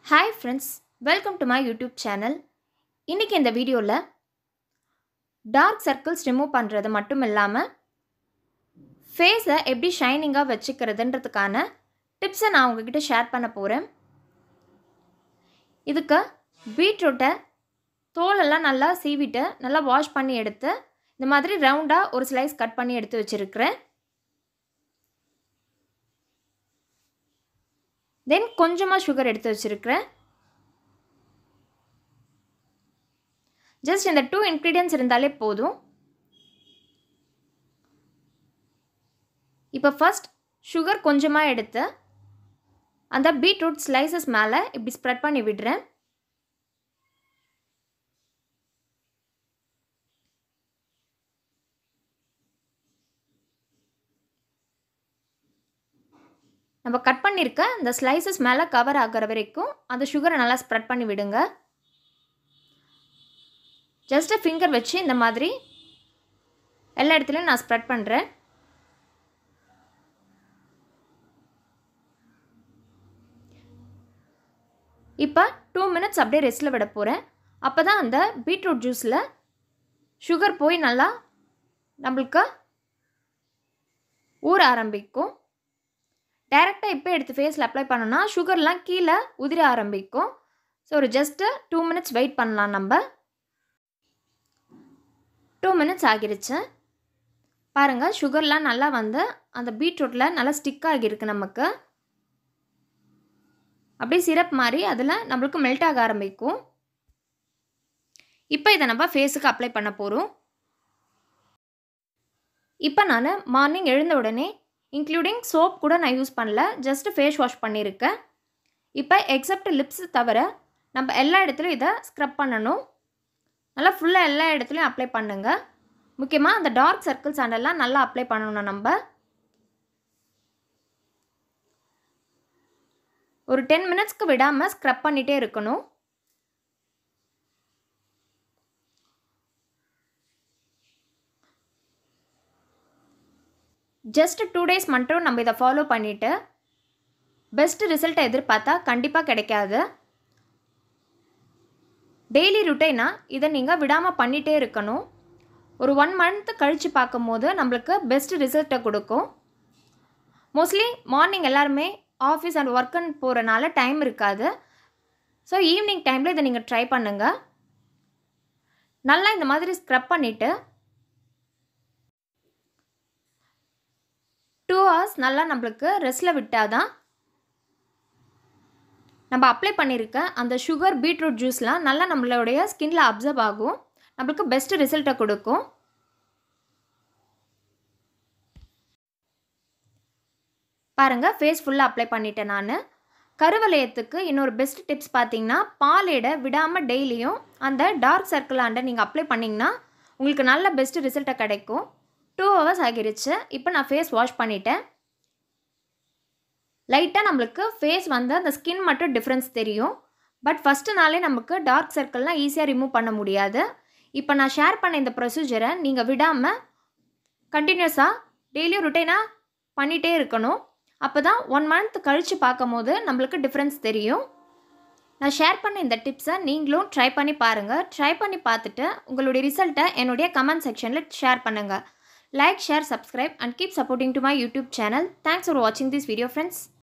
Hi friends welcome to my YouTube channel இன்றைக்கி இந்த வீடியோவில் டார்க் சர்க்கிள்ஸ் ரிமூவ் பண்ணுறது மட்டும் இல்லாமல் ஃபேஸை எப்படி ஷைனிங்காக வச்சுக்கிறதுன்றதுக்கான டிப்ஸை நான் உங்ககிட்ட ஷேர் பண்ண போகிறேன் இதுக்கு பீட்ரூட்டை தோலெல்லாம் நல்லா சீவிட்டு நல்லா வாஷ் பண்ணி எடுத்து இந்த மாதிரி ரவுண்டாக ஒரு ஸ்லைஸ் கட் பண்ணி எடுத்து வச்சுருக்கிறேன் தென் கொஞ்சமாக சுகர் எடுத்து வச்சுருக்கிறேன் ஜஸ்ட் இந்த டூ இன்க்ரீடியன்ஸ் இருந்தாலே போதும் இப்போ ஃபஸ்ட் சுகர் கொஞ்சமாக எடுத்து அந்த பீட்ரூட் ஸ்லைசஸ் மேலே இப்படி ஸ்ப்ரெட் பண்ணி விடுறேன் நம்ம கட் பண்ணியிருக்க இந்த ஸ்லைசஸ் மேலே கவர் ஆகிற வரைக்கும் அந்த சுகரை நல்லா ஸ்ப்ரெட் பண்ணி விடுங்க ஜஸ்ட்டு ஃபிங்கர் வச்சு இந்த மாதிரி எல்லா இடத்துலையும் நான் ஸ்ப்ரெட் பண்ணுறேன் இப்போ டூ மினிட்ஸ் அப்படியே ரெஸ்ட்டில் விட போகிறேன் அப்போ தான் அந்த பீட்ரூட் ஜூஸில் சுகர் போய் நல்லா நம்மளுக்கு ஊற ஆரம்பிக்கும் டைரெக்டாக இப்போ எடுத்து ஃபேஸில் அப்ளை பண்ணோன்னா சுகர்லாம் கீழே உதிர ஆரம்பிக்கும் ஸோ ஒரு ஜஸ்ட்டு டூ மினிட்ஸ் வெயிட் பண்ணலாம் நம்ம டூ மினிட்ஸ் ஆகிருச்சு பாருங்கள் சுகர்லாம் நல்லா வந்து அந்த பீட்ரூட்டில் நல்லா ஸ்டிக் ஆகியிருக்கு நமக்கு அப்படியே சிரப் மாதிரி அதில் நம்மளுக்கு மெல்ட் ஆக ஆரம்பிக்கும் இப்போ இதை நம்ம ஃபேஸுக்கு அப்ளை பண்ண போகிறோம் இப்போ நான் மார்னிங் எழுந்த உடனே இன்க்ளூடிங் சோப் கூட நான் யூஸ் பண்ணல ஜஸ்ட்டு ஃபேஸ் வாஷ் பண்ணியிருக்கேன் இப்போ எக்ஸப்ட் லிப்ஸ் தவிர நம்ம எல்லா இடத்துலையும் இதை ஸ்க்ரப் பண்ணணும் நல்லா ஃபுல்லாக எல்லா இடத்துலையும் அப்ளை பண்ணுங்கள் முக்கியமாக அந்த டார்க் சர்க்கிள்ஸ் அண்டெல்லாம் நல்லா அப்ளை பண்ணணும் நம்ம ஒரு டென் மினிட்ஸ்க்கு விடாமல் ஸ்க்ரப் பண்ணிகிட்டே இருக்கணும் ஜஸ்ட் டூ டேஸ் மட்டும் நம்ம இதை ஃபாலோ பண்ணிவிட்டு பெஸ்ட் ரிசல்ட்டை எதிர்பார்த்தா கண்டிப்பாக கிடைக்காது டெய்லி ருட்டைனாக இதை நீங்கள் விடாமல் பண்ணிகிட்டே இருக்கணும் ஒரு ஒன் மந்த் கழித்து பார்க்கும்போது நம்மளுக்கு பெஸ்ட் ரிசல்ட்டை கொடுக்கும் மோஸ்ட்லி மார்னிங் எல்லாருமே ஆஃபீஸ் அண்ட் ஒர்க்குன்னு போகிறனால டைம் இருக்காது ஸோ ஈவினிங் டைமில் இதை நீங்கள் ட்ரை பண்ணுங்கள் நல்லா இந்த மாதிரி ஸ்க்ரப் பண்ணிவிட்டு டூ ஹவர்ஸ் நல்லா நம்மளுக்கு ரெஸ்ட்டில் விட்டால் தான் நம்ம அப்ளை பண்ணியிருக்க அந்த சுகர் பீட்ரூட் ஜூஸ்லாம் நல்லா நம்மளுடைய ஸ்கின்ல அப்சர்வ் ஆகும் நம்மளுக்கு பெஸ்ட் ரிசல்ட்டை கொடுக்கும் பாருங்கள் ஃபேஸ் ஃபுல்லாக அப்ளை பண்ணிட்டேன் நான் கருவலயத்துக்கு இன்னொரு பெஸ்ட் டிப்ஸ் பார்த்தீங்கன்னா பாலேடை விடாமல் டெய்லியும் அந்த டார்க் சர்க்கிள் ஆண்டை நீங்கள் அப்ளை பண்ணிங்கன்னா உங்களுக்கு நல்ல பெஸ்ட் ரிசல்ட்டை கிடைக்கும் டூ ஹவர்ஸ் ஆகிருச்சு இப்போ நான் ஃபேஸ் வாஷ் பண்ணிட்டேன் லைட்டாக நம்மளுக்கு ஃபேஸ் வந்து அந்த ஸ்கின் மட்டும் டிஃப்ரென்ஸ் தெரியும் பட் ஃபஸ்ட்டு நாளே நமக்கு டார்க் சர்க்கிள்லாம் ஈஸியாக ரிமூவ் பண்ண முடியாது இப்போ நான் ஷேர் பண்ண இந்த ப்ரொசீஜரை நீங்கள் விடாமல் கண்டினியூஸாக டெய்லியும் ருட்டைனாக பண்ணிகிட்டே இருக்கணும் அப்போ தான் ஒன் மந்த் கழித்து பார்க்கும் போது நம்மளுக்கு டிஃப்ரென்ஸ் தெரியும் நான் ஷேர் பண்ண இந்த டிப்ஸை நீங்களும் ட்ரை பண்ணி பாருங்கள் ட்ரை பண்ணி பார்த்துட்டு உங்களுடைய ரிசல்ட்டை என்னுடைய கமெண்ட் செக்ஷனில் ஷேர் பண்ணுங்கள் Like, share, subscribe and keep supporting to my YouTube channel. Thanks for watching this video friends.